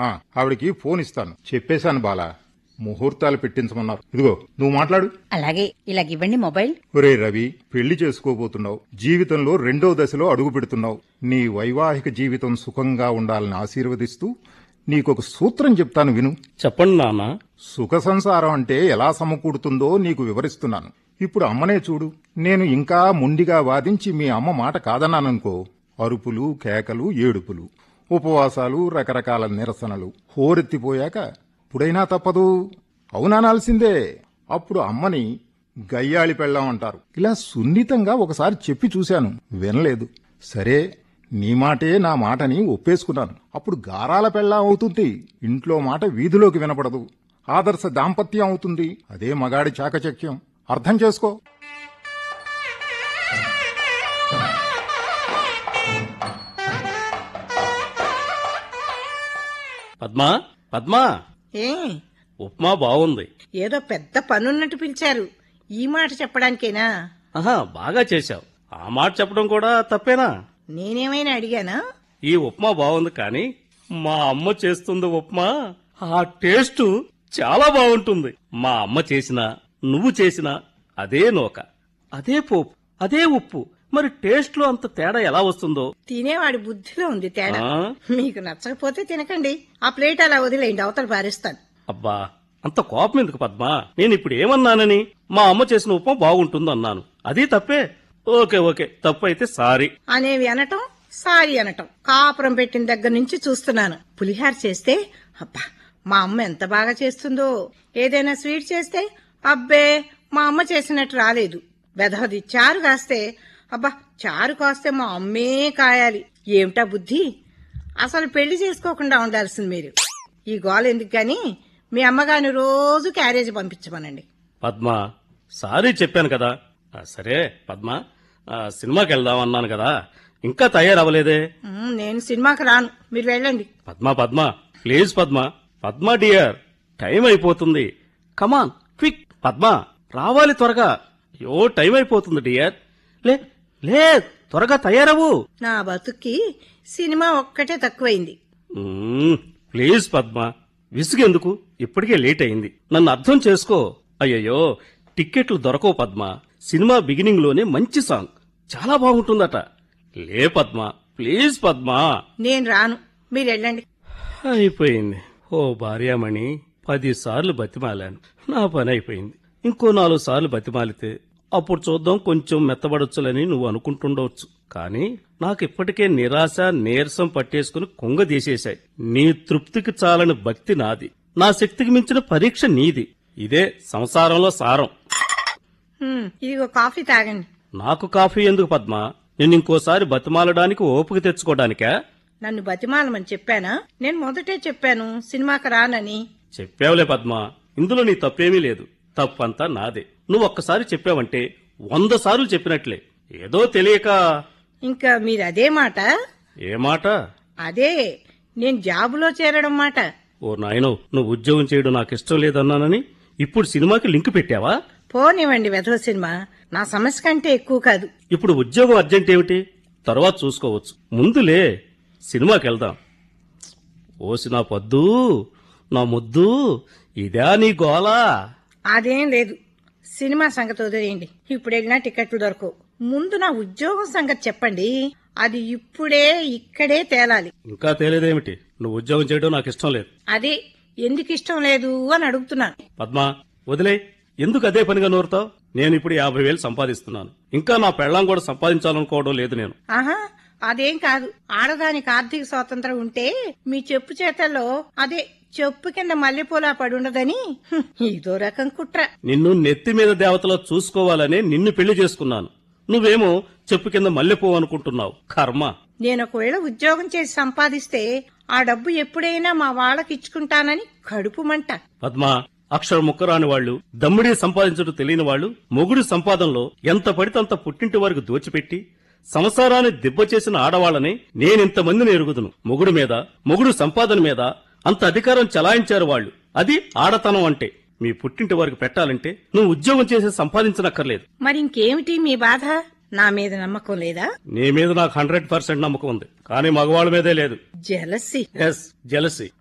ఆ, ఆవిడికి ఫోన్ ఇస్తాను చెప్పేశాను బాలా ముహూర్తాలు పెట్టించమన్నారు ఇదిగో నువ్వు మాట్లాడు అలాగే ఇలాగివ్వండి మొబైల్ ఒరే రవి పెళ్లి చేసుకోబోతున్నావు జీవితంలో రెండో దశలో అడుగు పెడుతున్నావు నీ వైవాహిక జీవితం సుఖంగా ఉండాలని ఆశీర్వదిస్తూ నీకొక సూత్రం చెప్తాను విను చెప్పండి నాన్న సుఖ సంసారం అంటే ఎలా సమకూడుతుందో నీకు వివరిస్తున్నాను ఇప్పుడు అమ్మనే చూడు నేను ఇంకా మొండిగా వాదించి మీ అమ్మ మాట కాదన్నాననుకో అరుపులు కేకలు ఏడుపులు ఉపవాసాలు రకరకాల నిరసనలు హోరెత్తిపోయాక ఇప్పుడైనా తప్పదు అవునానాల్సిందే అప్పుడు అమ్మని గయ్యాళి పెళ్ళాం అంటారు ఇలా సున్నితంగా ఒకసారి చెప్పి చూశాను వినలేదు సరే నీ మాటే నా మాటని ఒప్పేసుకున్నాను అప్పుడు గారాల పెళ్ళాం అవుతుంది ఇంట్లో మాట వీధిలోకి వినపడదు ఆదర్శ దాంపత్యం అవుతుంది అదే మగాడి చాకచక్యం అర్థం చేసుకో పద్మా పద్మా ఏ ఉప్మా బాగుంది ఏదో పెద్ద పనున్నట్టు పిలిచారు ఈ మాట చెప్పడానికేనా ఆహా బాగా చేశావు ఆ మాట చెప్పడం కూడా తప్పేనా నేనేమైనా అడిగానా ఈ ఉప్మా బాగుంది కానీ మా అమ్మ చేస్తుంది ఉప్మా ఆ టేస్ట్ చాలా బాగుంటుంది మా అమ్మ చేసినా నువ్వు చేసినా అదే నోక అదే పోపు అదే ఉప్పు మరి టేస్ట్ లో అంత తేడా ఎలా వస్తుందో తినేవాడి బుద్ధిలో ఉంది తేడా ఆ? మీకు నచ్చకపోతే తినకండి ఆ ప్లేట్ అలా వదిలేయండి అవతల పారేస్తాను అబ్బా అంత కోపం ఎందుకు పద్మా నేను ఇప్పుడు ఏమన్నానని మా అమ్మ చేసిన ఉప్మా బాగుంటుంది అన్నాను అది తప్పే ఓకే ఓకే తప్పు అయితే సారీ అనేవి అనటం సారీ అనటం కాపురం పెట్టిన దగ్గర నుంచి చూస్తున్నాను పులిహార చేస్తే అబ్బా మా అమ్మ ఎంత బాగా చేస్తుందో ఏదైనా స్వీట్ చేస్తే అబ్బే మా అమ్మ చేసినట్టు రాలేదు వెధవది చారు కాస్తే అబ్బా చారు కాస్తే మా అమ్మే కాయాలి ఏమిటా బుద్ధి అసలు పెళ్లి చేసుకోకుండా ఉండాల్సింది మీరు ఈ గోల ఎందుకు గాని మీ అమ్మగారిని రోజు క్యారేజ్ పంపించమనండి పద్మ సారీ చెప్పాను కదా ఆ, సరే పద్మ ఆ, సినిమాకి వెళ్దాం అన్నాను కదా ఇంకా తయారవ్వలేదే ఉమ్, నేను సినిమాకి రాను మీరు వెళ్ళండి Padma Padma please Padma Padma dear time అయిపోతుంది కమాన్ క్విక్ పద్మ రావాలి త్వరగా అయ్యో టైం అయిపోతుంది డియర్ లే లే త్వరగా తయారవు నా బతుక్కి సినిమా ఒక్కటే తక్కువైంది మ్మ్, ప్లీజ్ పద్మ విసుగెందుకు ఇప్పటికే లేట్ అయింది నన్ను అర్థం చేసుకో అయ్యయ్యో టిక్కెట్లు దొరకవు పద్మ సినిమా బిగినింగ్ లోనే మంచి సాంగ్ చాలా బాగుంటుందట లే పద్మ ప్లీజ్ పద్మ నేను రాను మీరు వెళ్ళండి అయిపోయింది ఓ భార్యామణి పదిసార్లు బతిమాలాను నా పని అయిపోయింది ఇంకో నాలుగు సార్లు బతిమాలితే అప్పుడు చూద్దాం కొంచెం మెత్తబడొచ్చులని నువ్వు అనుకుంటుండవచ్చు కానీ నాకు ఇప్పటికే నిరాశ నీరసం పట్టేసుకుని కుంగదీసేశాయి నీ తృప్తికి చాలని భక్తి నాది నా శక్తికి మించిన పరీక్ష నీది ఇదే సంసారంలో సారం హ్మ్, ఇదిగో కాఫీ తాగండి నాకు కాఫీ ఎందుకు పద్మ నిన్ను ఇంకోసారి బతిమాలడానికి ఓపిక తెచ్చుకోవడానికా నన్ను బతిమాలమని చెప్పానా నేను మొదటే చెప్పాను సినిమాకి రానని చెప్పావులే పద్మ ఇందులో నీ తప్పేమీ లేదు తప్పంతా నాదే నువ్వు ఒక్కసారి చెప్పావంటే వంద సార్లు చెప్పినట్లే ఏదో తెలియక ఇంకా మీరు అదే మాట ఏ మాట అదే నేను జాబులో చేరడం మాట ఓ నాయనో నువ్వు ఉద్యోగం చేయడం నాకు ఇష్టం లేదన్నానని ఇప్పుడు సినిమాకి లింక్ పెట్టావా పోనివ్వండి వెధవ సినిమా నా సమస్య కంటే ఎక్కువ కాదు ఇప్పుడు ఉద్యోగం అర్జెంట్ ఏమిటి తర్వాత చూసుకోవచ్చు ముందులే సినిమాకి వెళ్దాం ఓసి నా పొద్దు నా ముద్దు ఇదా నీ గోలా అదేం లేదు సినిమా సంగతి వదిలేయండి ఇప్పుడు వెళ్ళినా టికెట్లు దొరకవు ముందు నా ఉద్యోగం సంగతి చెప్పండి అది ఇప్పుడే ఇక్కడే తేలాలి ఇంకా తేలేదేమిటి నువ్వు ఉద్యోగం చేయడం నాకు ఇష్టం లేదు అదే ఎందుకు ఇష్టం లేదు అని అడుగుతున్నాను పద్మా వదిలే ఎందుకు అదే పనిగా నూరుతావు నేను ఇప్పుడు యాభై వేలు సంపాదిస్తున్నాను ఇంకా నా పెళ్ళాం కూడా సంపాదించాలనుకోవడం లేదు నేను ఆహా అదేం కాదు ఆడదానికి ఆర్థిక స్వాతంత్రం ఉంటే మీ చెప్పు చేతల్లో అదే చెప్పు కింద మల్లెపూలా పడుండదని హ్మ్, ఇదో రకం కుట్ర నిన్ను నెత్తి మీద దేవతలో చూసుకోవాలనే నిన్ను పెళ్లి చేసుకున్నాను నువ్వేమో చెప్పు కింద మల్లెపో అనుకుంటున్నావు కర్మ నేను ఒకవేళ ఉద్యోగం చేసి సంపాదిస్తే ఆ డబ్బు ఎప్పుడైనా మా వాళ్ళకి ఇచ్చుకుంటానని కడుపు మంట పద్మా అక్షర ముక్కరాని వాళ్ళు దమ్ముడి సంపాదించడం తెలియని వాళ్ళు మొగుడు సంపాదనలో ఎంత పడితే అంత పుట్టింటి వరకు దోచిపెట్టి సంసారాన్ని దిబ్బ చేసిన ఆడవాళ్ళని నేనింతమందిని ఎరుగుదును మొగుడు మీద మొగుడు సంపాదన మీద అంత అధికారం చలాయించారు వాళ్ళు అది ఆడతనం అంటే మీ పుట్టింటి వరకు పెట్టాలంటే నువ్వు ఉద్యోగం చేసి సంపాదించనక్కర్లేదు మరి ఇంకేమిటి మీ బాధ నా మీద నమ్మకం లేదా నీ మీద నాకు హండ్రెడ్ పర్సెంట్ నమ్మకం ఉంది కానీ మగవాళ్ళ మీదే లేదు జలసి ఎస్ జలసి